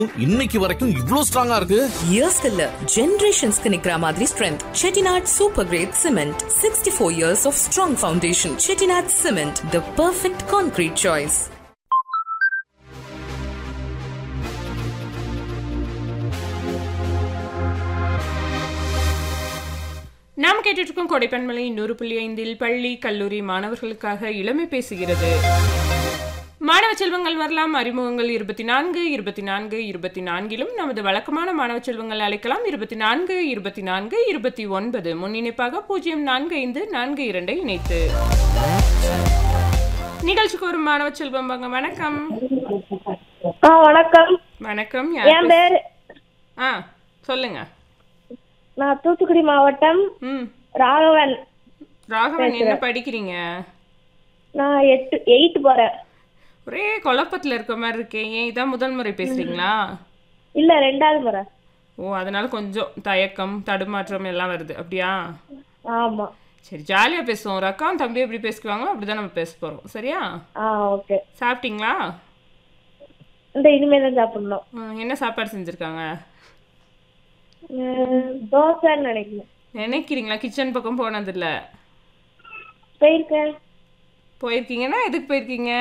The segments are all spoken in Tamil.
இன்னைக்கு வரைக்கும் இவ்ளோ ஸ்ட்ராங்கா இருக்கு இயர்ஸ்க்கு இல்ல ஜெனரேஷன்ஸ்க்கு நிக்கிற மாதிரி strength Chettinad super great cement sixty four years of strong foundation Chettinad cement the perfect concrete choice நாம் கேட்டுருக்கும் கொடைப்பன்மலை நூறு புள்ளி ஐந்தில் பள்ளி கல்லூரி மாணவர்களுக்காக இளமை பேசுகிறது மாணவ செல்வங்கள் வரலாம் அறிமுகங்கள் இருபத்தி நான்கு இருபத்தி நான்கு இருபத்தி நான்கிலும் நமது வழக்கமான மாணவ செல்வங்கள் அழைக்கலாம் இருபத்தி நான்கு இருபத்தி நான்கு இருபத்தி ஒன்பது முன்னிணைப்பாக பூஜ்ஜியம் நான்கு ஐந்து நான்கு இரண்டை இணைத்து நிகழ்ச்சிக்கு ஒரு மாணவ செல்வம் வாங்க வணக்கம் ஆ வணக்கம் வணக்கம் என் யார் பேர் ஆ சொல்லுங்க நான் தூத்துக்குடி மாவட்டம் ம் ராகவன் ராகவன் என்ன படிக்கிறீங்க நான் எட்டு எயிட் போறேன் ஒரே குழப்பத்துல இருக்க மாதிரி இருக்கே ஏன் இதான் முதல் முறை பேசுறீங்களா இல்ல ரெண்டாவது முறை ஓ அதனால கொஞ்சம் தயக்கம் தடுமாற்றம் எல்லாம் வருது அப்படியா ஆமா சரி ஜாலியா பேசுவோம் ஒரு அக்காவும் தம்பி எப்படி பேசுவாங்களோ அப்படிதான் நம்ம பேச போறோம் சரியா ஆ ஓகே சாப்பிட்டீங்களா இந்த இனிமே தான் சாப்பிடணும் ம், என்ன சாப்பாடு செஞ்சிருக்காங்க உம், தோசைன்னு நினைக்கிறேன் நினைக்கிறீங்களா கிச்சன் பக்கம் போனதில்ல போயிருக்கேன் போயிருக்கீங்கன்னா எதுக்கு போயிருக்கீங்க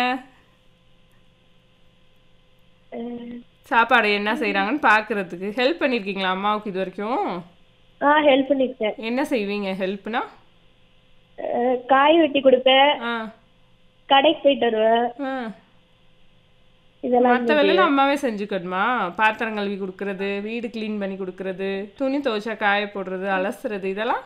உம், சாப்பாடு என்ன செய்றாங்கன்னு பார்க்கறதுக்கு ஹெல்ப் பண்ணியிருக்கீங்களா அம்மாவுக்கு இது வரைக்கும் ஆ ஹெல்ப் பண்ணிருக்கேன் என்ன செய்வீங்க ஹெல்ப்னா அஹ், காய் வெட்டி கொடுப்பேன் ஆ கடைக்கு போயிட்டு வருவேன் ஆ இதெல்லாம் மற்ற வேலையெல்லாம் அம்மாவே செஞ்சுக்கணுமா பாத்திரம் கழுவி கொடுக்கறது வீடு க்ளீன் பண்ணி கொடுக்கறது துணி துவைச்சா காய போடுறது அலசுறது இதெல்லாம்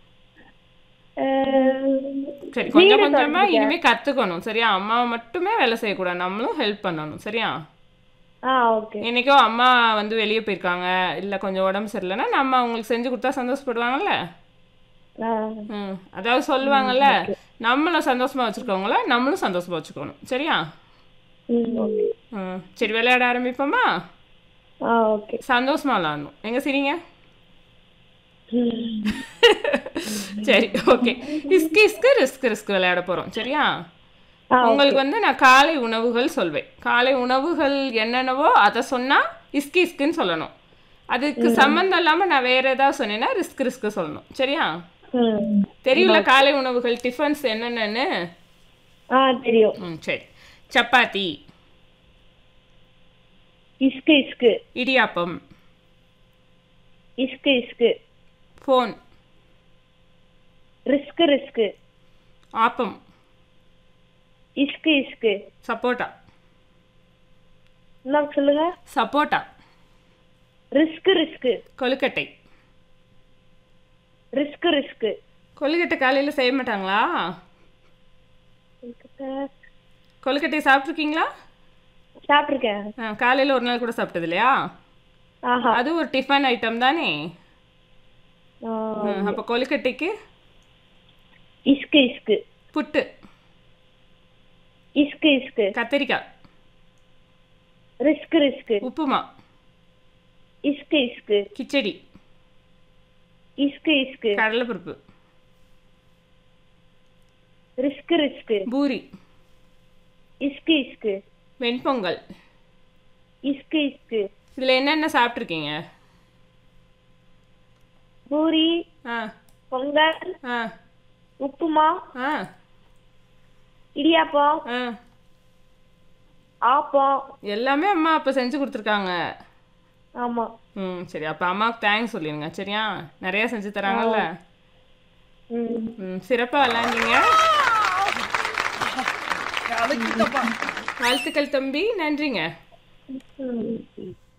அஹ், சரி கொஞ்சம் வீடு கொஞ்சமா தொடச்சிக்க. இனிமே கத்துக்கணும் சரியா அம்மாவை மட்டுமே வேலை செய்யக்கூடாது நம்மளும் ஹெல்ப் பண்ணணும் சரியா ஆ ஓகே என்னைக்கோ அம்மா வந்து வெளியே போயிருக்காங்க இல்லை கொஞ்சம் உடம்பு சரியில்லைன்னா நம்ம அவங்களுக்கு செஞ்சு கொடுத்தா சந்தோஷப்படுவாங்கல்ல ஆ ம் அதாவது சொல்லுவாங்கல்ல நம்மள சந்தோஷமா வச்சுருக்கவங்கள நம்மளும் சந்தோஷமா வச்சுக்கணும் சரியா ம் ஓகே ம் சரி விளையாட ஆரம்பிப்போமா ஆ ஓகே சந்தோஷமா விளாடணும் எங்க சரிங்க ம். சரி ஓகே இஸ்கு இஸ்கு ரிஸ்க் ரிஸ்க் விளையாட போறோம் சரியா ஆ உங்களுக்கு வந்து நான் காலை உணவுகள் சொல்வேன் காலை உணவுகள் என்னென்னவோ அதை சொன்னா இஸ்கு இஸ்குன்னு சொல்லணும் அதுக்கு சம்மந்தம் இல்லாம நான் வேற ஏதாவது சொன்னேன்னா ரிஸ்க் ரிஸ்க் சொல்லணும் சரியா ம் தெரியும்ல காலை உணவுகள் டிஃபன்ஸ் என்னென்னு ஆ தெரியும் ம் சரி சப்பாத்தி இஸ்கு இஸ்கு இடியாப்பம் இஸ்கு இஸ்கு ஃபோன் ரிஸ்கு ரிஸ்கு ஆப்பம் இஸ்கு இஸ்கு சப்போட்டா என்ன சொல்லுங்க சப்போட்டா ரிஸ்கு ரிஸ்கு கொழுக்கட்டை ரிஸ்கு ரிஸ்கு கொழுக்கட்டை காலையில் செய்ய மாட்டாங்களா கொழுக்கட்டை சாப்பிட்ருக்கீங்களா சாப்பிட்ருக்கேன் காலையில் ஒரு நாள் கூட சாப்பிட்டது இல்லையா ஆஹா அது ஒரு டிஃபன் ஐட்டம் தானே ஆ, அப்போ கொழுக்கட்டைக்கு இஸ்கு இஸ்கு புட்டு இஸ்கு இஸ்கு கத்திரிக்காய் ரிஸ்கு ரிஸ்கு உப்புமா இஸ்கு இஸ்கு கிச்சடி இஸ்கு இஸ்கு கடலைப்பருப்பு ரிஸ்கு ரிஸ்கு பூரி இஸ்கு இஸ்கு வெண்பொங்கல் இஸ்கு இஸ்கு இதில் என்னென்ன சாப்பிட்ருக்கீங்க பூரி ஆ பொங்கல் ஆ உப்புமா ஆ இடியாப்பம் ஆ ஆப்பம் எல்லாமே அம்மா அப்போ செஞ்சு கொடுத்துருக்காங்க ஆமா ம் சரி அப்போ அம்மாவுக்கு தேங்க்ஸ் சொல்லிடுங்க சரியா நிறையா செஞ்சு தராங்கல்ல ம் ம் சிறப்பாக விளாண்டீங்க வாழ்த்துக்கள் தம்பி நன்றிங்க ம்